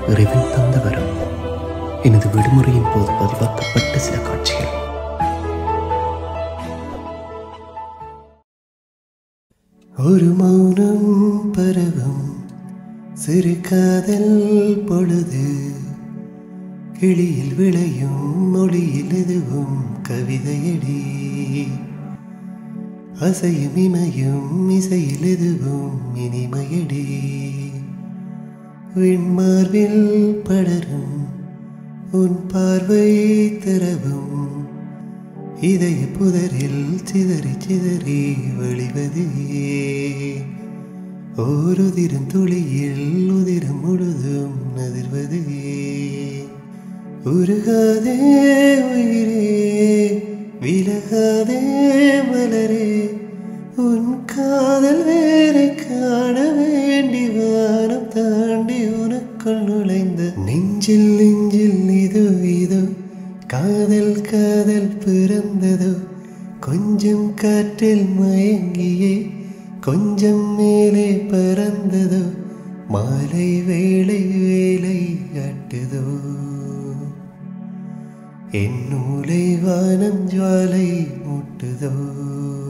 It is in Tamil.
இறைவன் தந்த வரம் எனது விடுமுறையின் போது பதிவாக்கப்பட்ட சில காட்சிகள் ஒரு மௌனம் பரவும் சிறு காதல் பொழுது கிளியில் விளையும் மொழியில் எதுவும் கவிதையடி அசையும் இமையும் இசையில் எதுவும் இனிமையடி விண்மார்பில் படரும் உன் பார்வை திறவும் இதய புதரில் சிதறி சிதறி வழிவது ஓருதிரும் துளியில் உதிரம் முழுதும் நதிர்வது உருகாதே உயிரே விலகாதே மலரே உன் காதல் வேரை காண வேண்டி வானம் தாண்டி உனக்குள் நுழைந்த நெஞ்சில் நெஞ்சில் இதோ இதோ காதல் காதல் பிறந்ததோ கொஞ்சம் காற்றில் மயங்கியே கொஞ்சம் மேலே பறந்ததோ மாலை வேளை வேலை காட்டுதோ என் நூலை வானம் ஜுவாலை மூட்டுதோ